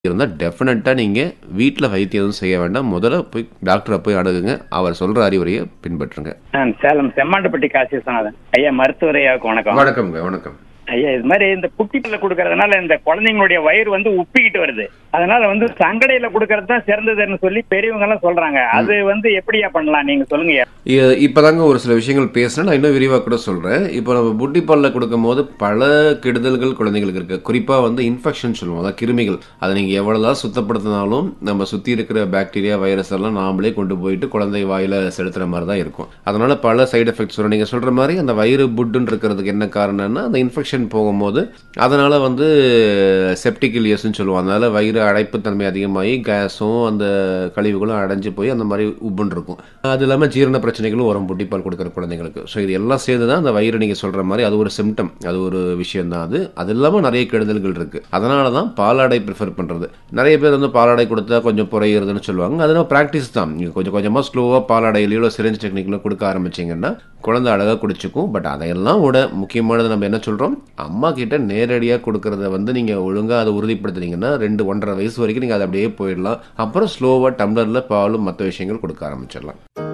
இருந்தால் டெஃபினட்டாக நீங்கள் வீட்டில் வைத்தியம் எதுவும் செய்ய வேண்டாம் முதல்ல போய் டாக்டரை போய் அணுகுங்க அவர் சொல்கிற அறிவுரையை பின்பற்றுங்க நான் சேலம் செம்மாண்டுப்பட்டி காசி விஸ்வநாதன் ஐயா மருத்துவர் ஐயாவுக்கு வணக்கம் வணக்கம்ங்க வணக்கம் ஐயா இது மாதிரி இந்த குட்டிப்பிள்ள கொடுக்கறதுனால இந்த குழந்தைங்களுடைய வயிறு வந்து உப்பிக்கிட்டு வருது அதனால வந்து சங்கடையில கொடுக்கறது தான் சிறந்ததுன்னு சொல்லி பெரியவங்க எல்லாம் சொல்றாங்க அது வந்து எப்படியா பண்ணலாம் நீங்க சொல்லுங்க ஐயா. இ- இப்பதாங்க ஒரு சில விஷயங்கள் பேசுனேன் நான் இன்னும் விரிவாக கூட சொல்கிறேன் இப்போ நம்ம புட்டி பால்ல கொடுக்கும் போது பல கெடுதல்கள் குழந்தைங்களுக்கு இருக்கு குறிப்பாக வந்து இன்ஃபெக்ஷன் சொல்லுவோம் அதாவது கிருமிகள் அதை நீங்கள் எவ்வளோதான் சுத்தப்படுத்தினாலும் நம்ம சுற்றி இருக்கிற பாக்டீரியா வைரஸ் எல்லாம் நாமளே கொண்டு போயிட்டு குழந்தை வாயில செலுத்துற மாதிரி தான் இருக்கும் அதனால பல சைடு எஃபெக்ட்ஸ் வரும் நீங்கள் சொல்ற மாதிரி அந்த வயிறு புட்டுன்னு இருக்கிறதுக்கு என்ன காரணம்னா அந்த இன்ஃபெக்ஷன் போகும்போது அதனால வந்து செப்டிக் இலியஸ்ன்னு சொல்லுவோம் அதனால வயிறு அடைப்புத்தன்மை அதிகமாகி கேஸும் அந்த கழிவுகளும் அடைஞ்சு போய் அந்த மாதிரி உப்புன்னு இருக்கும் அது இல்லாமல் ஜீரண பிரச்சனைகளும் வரும் புட்டிப்பால் கொடுக்குற குழந்தைங்களுக்கு ஸோ இது எல்லாம் சேர்ந்து தான் அந்த வயிறு நீங்கள் சொல்கிற மாதிரி அது ஒரு சிம்டம் அது ஒரு விஷயம் தான் அது அது இல்லாமல் நிறைய கெடுதல்கள் இருக்குது அதனால தான் பாலாடை ப்ரிஃபர் பண்ணுறது நிறைய பேர் வந்து பாலாடை கொடுத்தா கொஞ்சம் புறையிறதுன்னு சொல்லுவாங்க அதெல்லாம் ப்ராக்டிஸ் தான் நீங்கள் கொஞ்சம் கொஞ்சமாக ஸ்லோவாக பாலாடையிலையோ சிரஞ்ச் டெக்னிக்கில் கொடுக்க ஆரம்பிச்சிங்கன்னா குழந்தை அழகாக குடிச்சுக்கும் பட் அதையெல்லாம் விட முக்கியமானது நம்ம என்ன சொல்கிறோம் அம்மா கிட்ட நேரடியாக கொடுக்கறத வந்து நீங்கள் ஒழுங்காக அதை உறுதிப்படுத்துனீங்கன்னா ரெண்டு ஒன்றரை வயசு வரைக்கும் நீங்கள் அதை அப்படியே போயிடலாம் அப்புறம் ஸ்லோவாக டம்ளரில் பாலும் மற்ற விஷயங்கள் கொடுக்க ஆரம்பிச்சிடலாம்